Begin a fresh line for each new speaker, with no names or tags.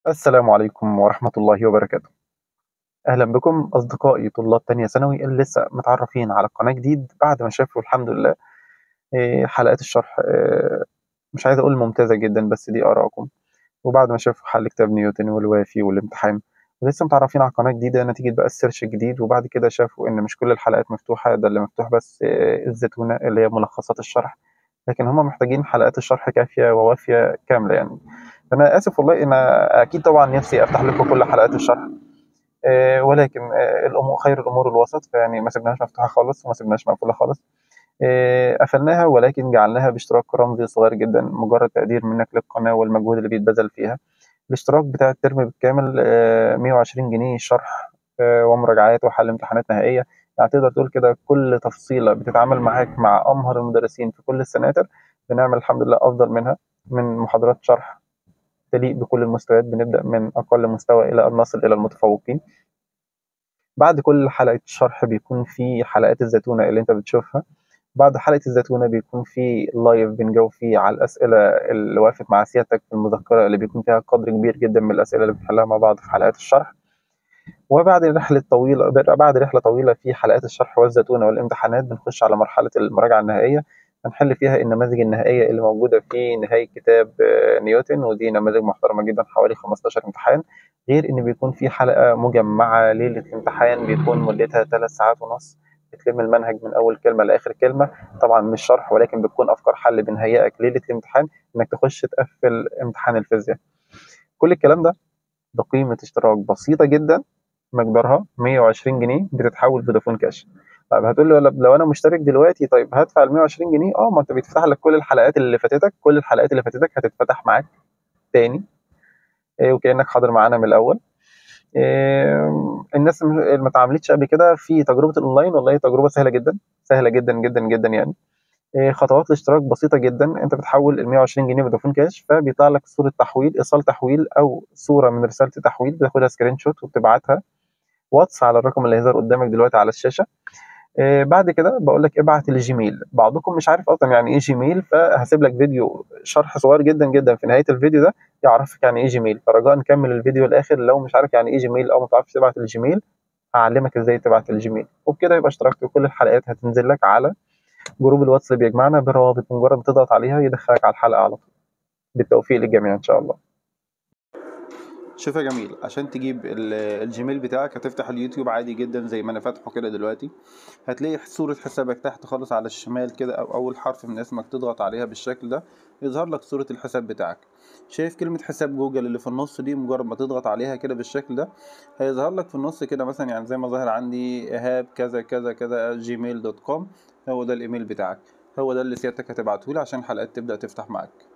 السلام عليكم ورحمة الله وبركاته أهلا بكم أصدقائي طلاب تانية ثانوي اللي لسه متعرفين على القناة جديد بعد ما شافوا الحمد لله إيه، حلقات الشرح إيه، مش عايز أقول ممتازة جدا بس دي آرائكم وبعد ما شافوا حل كتاب نيوتن والوافي والامتحان ولسه متعرفين على قناة جديدة نتيجة بقى السيرش الجديد وبعد كده شافوا إن مش كل الحلقات مفتوحة ده اللي مفتوح بس إيه، الزتونة اللي هي ملخصات الشرح لكن هم محتاجين حلقات الشرح كافية ووافية كاملة يعني فأنا آسف والله أنا أكيد طبعا نفسي أفتح لكم كل حلقات الشرح آه، ولكن آه، الأمور خير الأمور الوسط فيعني ما سيبناهاش مفتوحة خالص وما سيبناهاش مقفولة خالص آه، قفلناها ولكن جعلناها باشتراك رمزي صغير جدا مجرد تقدير منك للقناة والمجهود اللي بيتبذل فيها الاشتراك بتاع الترم بالكامل 120 جنيه شرح ومراجعات وحل امتحانات نهائية يعني تقدر تقول كده كل تفصيلة بتتعامل معاك مع أمهر المدرسين في كل السناتر بنعمل الحمد لله أفضل منها من محاضرات شرح تليق بكل المستويات بنبدأ من أقل مستوى إلى أن نصل إلى المتفوقين بعد كل حلقة شرح بيكون في حلقات الزتونة اللي أنت بتشوفها بعد حلقة الزتونة بيكون في لايف بنجاوب فيه على الأسئلة اللي وقفت مع سيادتك في المذكرة اللي بيكون فيها قدر كبير جدا من الأسئلة اللي بنحلها مع بعض في حلقات الشرح وبعد رحلة طويلة بعد رحلة طويلة في حلقات الشرح والزتونة والامتحانات بنخش على مرحلة المراجعة النهائية هنحل فيها النماذج النهائية اللي موجودة في نهاية كتاب آه، نيوتن ودي نماذج محترمة جدا حوالي 15 امتحان غير إن بيكون في حلقة مجمعة ليلة الامتحان بيكون مدتها ثلاث ساعات ونص بتلم المنهج من أول كلمة لآخر كلمة طبعا مش شرح ولكن بتكون أفكار حل بنهيئك ليلة الامتحان إنك تخش تقفل امتحان الفيزياء كل الكلام ده بقيمة اشتراك بسيطة جدا مقدارها 120 جنيه بتتحول فودافون كاش طيب هتقول لي لو انا مشترك دلوقتي طيب هدفع ال 120 جنيه اه ما انت بيتفتح لك كل الحلقات اللي فاتتك كل الحلقات اللي فاتتك هتتفتح معاك تاني إيه وكانك حاضر معانا من الاول إيه الناس اللي ما اتعاملتش قبل كده في تجربه الاونلاين والله تجربه سهله جدا سهله جدا جدا جدا يعني إيه خطوات الاشتراك بسيطه جدا انت بتحول ال 120 جنيه فودافون كاش فبيطلع لك صوره تحويل ايصال تحويل او صوره من رساله تحويل بتاخدها سكرين شوت وبتبعتها واتس على الرقم اللي هيظهر قدامك دلوقتي على الشاشه آه، بعد كده بقول لك ابعت الجيميل بعضكم مش عارف اصلا يعني ايه جيميل فهسيب لك فيديو شرح صغير جدا جدا في نهايه الفيديو ده يعرفك يعني ايه جيميل فرجاء نكمل الفيديو الاخر لو مش عارف يعني ايه جيميل او ما تعرفش تبعت الجيميل هعلمك ازاي تبعت الجيميل وبكده يبقى اشتركت في كل الحلقات هتنزل لك على جروب الواتس اللي بيجمعنا بروابط مجرد ما تضغط عليها يدخلك على الحلقه على طول بالتوفيق للجميع ان شاء الله شوف يا جميل عشان تجيب الجيميل بتاعك هتفتح اليوتيوب عادي جدا زي ما انا فاتحه كده دلوقتي هتلاقي صورة حسابك تحت خالص على الشمال كده او اول حرف من اسمك تضغط عليها بالشكل ده يظهر لك صورة الحساب بتاعك شايف كلمة حساب جوجل اللي في النص دي مجرد ما تضغط عليها كده بالشكل ده هيظهر لك في النص كده مثلا يعني زي ما ظاهر عندي ايهاب كذا كذا كذا جيميل دوت كوم هو ده الايميل بتاعك هو ده اللي سيادتك هتبعته لي عشان الحلقات تبدأ تفتح معاك